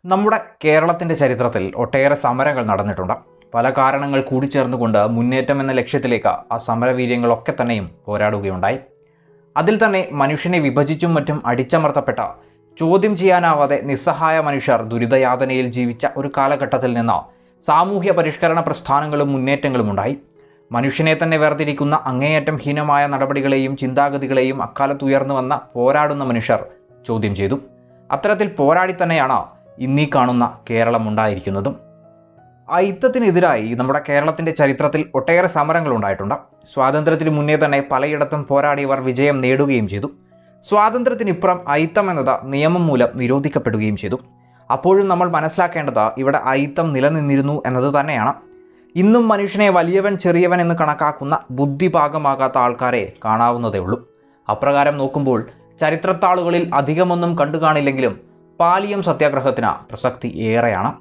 നമ്മുടെ കേരളത്തിൻ്റെ ചരിത്രത്തിൽ ഒട്ടേറെ സമരങ്ങൾ നടന്നിട്ടുണ്ട് പല കാരണങ്ങൾ കൂടിച്ചേർന്നുകൊണ്ട് മുന്നേറ്റം എന്ന ലക്ഷ്യത്തിലേക്ക് ആ സമരവീര്യങ്ങളൊക്കെ തന്നെയും പോരാടുകയുണ്ടായി അതിൽ തന്നെ മനുഷ്യനെ വിഭജിച്ചും മറ്റും അടിച്ചമർത്തപ്പെട്ട ചോദ്യം ചെയ്യാനാവാതെ നിസ്സഹായ മനുഷ്യർ ദുരിതയാതനയിൽ ജീവിച്ച ഒരു കാലഘട്ടത്തിൽ നിന്ന് സാമൂഹ്യ പരിഷ്കരണ പ്രസ്ഥാനങ്ങളും മുന്നേറ്റങ്ങളും ഉണ്ടായി മനുഷ്യനെ തന്നെ വേർതിരിക്കുന്ന അങ്ങേയറ്റം ഹീനമായ നടപടികളെയും ചിന്താഗതികളെയും അക്കാലത്ത് ഉയർന്നു വന്ന പോരാടുന്ന മനുഷ്യർ ചോദ്യം ചെയ്തു അത്തരത്തിൽ പോരാടി തന്നെയാണ് ഇന്നീ കാണുന്ന കേരളം ഉണ്ടായിരിക്കുന്നതും അയിത്തത്തിനെതിരായി നമ്മുടെ കേരളത്തിൻ്റെ ചരിത്രത്തിൽ ഒട്ടേറെ സമരങ്ങൾ ഉണ്ടായിട്ടുണ്ട് സ്വാതന്ത്ര്യത്തിന് മുന്നേ തന്നെ പലയിടത്തും പോരാടിയവർ വിജയം നേടുകയും ചെയ്തു സ്വാതന്ത്ര്യത്തിനിപ്പുറം അയിത്തം എന്നത് നിയമം മൂലം നിരോധിക്കപ്പെടുകയും ചെയ്തു അപ്പോഴും നമ്മൾ മനസ്സിലാക്കേണ്ടത് ഇവിടെ അയിത്തം നിലനിന്നിരുന്നു എന്നത് തന്നെയാണ് ഇന്നും മനുഷ്യനെ വലിയവൻ ചെറിയവൻ എന്ന് കണക്കാക്കുന്ന ബുദ്ധിഭാഗമാകാത്ത ആൾക്കാരെ കാണാവുന്നതേ ഉള്ളൂ അപ്രകാരം നോക്കുമ്പോൾ ചരിത്രത്താളുകളിൽ അധികമൊന്നും കണ്ടു കാണില്ലെങ്കിലും പാലിയം സത്യാഗ്രഹത്തിന് പ്രസക്തി ഏറെയാണ്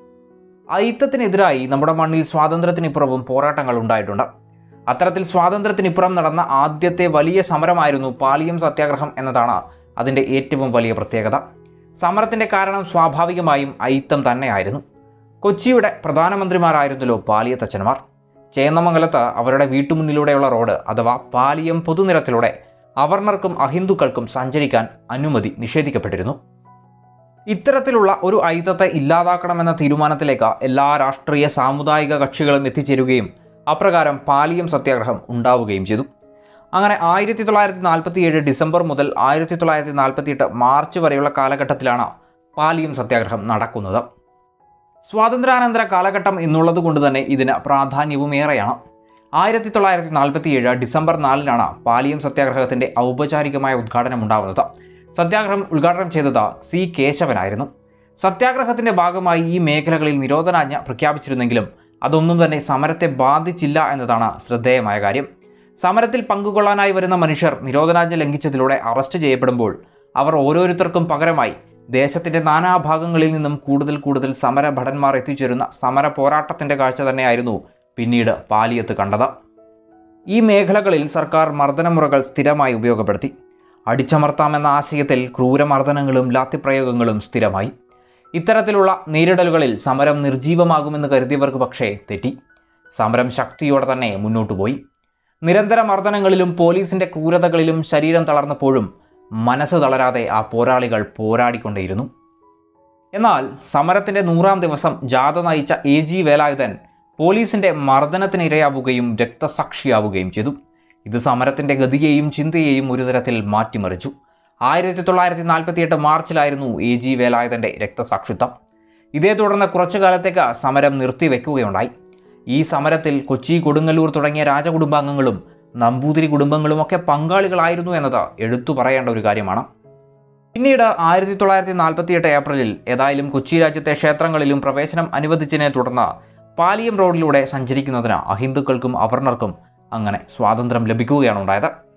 അയിത്തത്തിനെതിരായി നമ്മുടെ മണ്ണിൽ സ്വാതന്ത്ര്യത്തിനിപ്പുറവും പോരാട്ടങ്ങൾ ഉണ്ടായിട്ടുണ്ട് അത്തരത്തിൽ സ്വാതന്ത്ര്യത്തിനിപ്പുറം നടന്ന ആദ്യത്തെ വലിയ സമരമായിരുന്നു പാലിയം സത്യാഗ്രഹം എന്നതാണ് അതിൻ്റെ ഏറ്റവും വലിയ പ്രത്യേകത സമരത്തിൻ്റെ കാരണം സ്വാഭാവികമായും അയിത്തം തന്നെയായിരുന്നു കൊച്ചിയുടെ പ്രധാനമന്ത്രിമാരായിരുന്നല്ലോ പാലിയത്തച്ഛന്മാർ ചേന്നമംഗലത്ത് അവരുടെ വീട്ടുമുന്നിലൂടെയുള്ള റോഡ് അഥവാ പാലിയം പൊതുനിരത്തിലൂടെ അവർണർക്കും അഹിന്ദുക്കൾക്കും സഞ്ചരിക്കാൻ അനുമതി നിഷേധിക്കപ്പെട്ടിരുന്നു ഇത്തരത്തിലുള്ള ഒരു ഐതത്തെ ഇല്ലാതാക്കണമെന്ന തീരുമാനത്തിലേക്ക് എല്ലാ രാഷ്ട്രീയ സാമുദായിക കക്ഷികളും എത്തിച്ചേരുകയും അപ്രകാരം പാലിയം സത്യാഗ്രഹം ഉണ്ടാവുകയും ചെയ്തു അങ്ങനെ ആയിരത്തി തൊള്ളായിരത്തി നാൽപ്പത്തി ഏഴ് ഡിസംബർ മുതൽ ആയിരത്തി തൊള്ളായിരത്തി നാൽപ്പത്തിയെട്ട് മാർച്ച് വരെയുള്ള കാലഘട്ടത്തിലാണ് പാലിയം സത്യാഗ്രഹം നടക്കുന്നത് സ്വാതന്ത്ര്യാനന്തര കാലഘട്ടം എന്നുള്ളത് കൊണ്ട് തന്നെ ഇതിന് പ്രാധാന്യവും ഏറെയാണ് ആയിരത്തി തൊള്ളായിരത്തി നാൽപ്പത്തി ഏഴ് ഡിസംബർ നാലിനാണ് പാലിയം സത്യാഗ്രഹത്തിൻ്റെ ഔപചാരികമായ ഉദ്ഘാടനം ഉണ്ടാകുന്നത് സത്യാഗ്രഹം ഉദ്ഘാടനം ചെയ്തത് സി കേശവനായിരുന്നു സത്യാഗ്രഹത്തിൻ്റെ ഭാഗമായി ഈ മേഖലകളിൽ നിരോധനാജ്ഞ പ്രഖ്യാപിച്ചിരുന്നെങ്കിലും അതൊന്നും തന്നെ സമരത്തെ ബാധിച്ചില്ല എന്നതാണ് ശ്രദ്ധേയമായ കാര്യം സമരത്തിൽ പങ്കുകൊള്ളാനായി വരുന്ന മനുഷ്യർ നിരോധനാജ്ഞ ലംഘിച്ചതിലൂടെ അറസ്റ്റ് ചെയ്യപ്പെടുമ്പോൾ അവർ ഓരോരുത്തർക്കും പകരമായി ദേശത്തിൻ്റെ നാനാഭാഗങ്ങളിൽ നിന്നും കൂടുതൽ കൂടുതൽ സമരഭടന്മാർ എത്തിച്ചേരുന്ന സമര പോരാട്ടത്തിൻ്റെ കാഴ്ച തന്നെയായിരുന്നു പിന്നീട് പാലിയത്ത് കണ്ടത് ഈ മേഖലകളിൽ സർക്കാർ മർദ്ദനമുറകൾ സ്ഥിരമായി ഉപയോഗപ്പെടുത്തി അടിച്ചമർത്താമെന്ന ആശയത്തിൽ ക്രൂരമർദ്ദനങ്ങളും ലാത്തിപ്രയോഗങ്ങളും സ്ഥിരമായി ഇത്തരത്തിലുള്ള നേരിടലുകളിൽ സമരം നിർജീവമാകുമെന്ന് കരുതിയവർക്ക് പക്ഷേ തെറ്റി സമരം ശക്തിയോടെ തന്നെ മുന്നോട്ടു പോയി നിരന്തര മർദ്ദനങ്ങളിലും പോലീസിൻ്റെ ക്രൂരതകളിലും ശരീരം തളർന്നപ്പോഴും മനസ്സ് തളരാതെ ആ പോരാളികൾ പോരാടിക്കൊണ്ടേയിരുന്നു എന്നാൽ സമരത്തിൻ്റെ നൂറാം ദിവസം ജാഥ നയിച്ച എ ജി വേലായുധൻ പോലീസിൻ്റെ മർദ്ദനത്തിനിരയാവുകയും രക്തസാക്ഷിയാവുകയും ചെയ്തു ഇത് സമരത്തിൻ്റെ ഗതിയെയും ചിന്തയെയും ഒരു തരത്തിൽ മാറ്റിമറിച്ചു ആയിരത്തി തൊള്ളായിരത്തി നാൽപ്പത്തിയെട്ട് മാർച്ചിലായിരുന്നു എ ജി വേലായുധൻ്റെ രക്തസാക്ഷിത്വം ഇതേ തുടർന്ന് കുറച്ചു കാലത്തേക്ക് സമരം നിർത്തിവെക്കുകയുണ്ടായി ഈ സമരത്തിൽ കൊച്ചി കൊടുങ്ങല്ലൂർ തുടങ്ങിയ രാജകുടുംബാംഗങ്ങളും നമ്പൂതിരി കുടുംബങ്ങളുമൊക്കെ പങ്കാളികളായിരുന്നു എന്നത് എടുത്തു പറയേണ്ട ഒരു കാര്യമാണ് പിന്നീട് ആയിരത്തി തൊള്ളായിരത്തി നാൽപ്പത്തിയെട്ട് ഏപ്രിലിൽ ഏതായാലും കൊച്ചി രാജ്യത്തെ ക്ഷേത്രങ്ങളിലും പ്രവേശനം അനുവദിച്ചതിനെ തുടർന്ന് പാലിയം റോഡിലൂടെ സഞ്ചരിക്കുന്നതിന് അഹിന്ദുക്കൾക്കും അവർണർക്കും അങ്ങനെ സ്വാതന്ത്ര്യം ലഭിക്കുകയാണ് ഉണ്ടായത്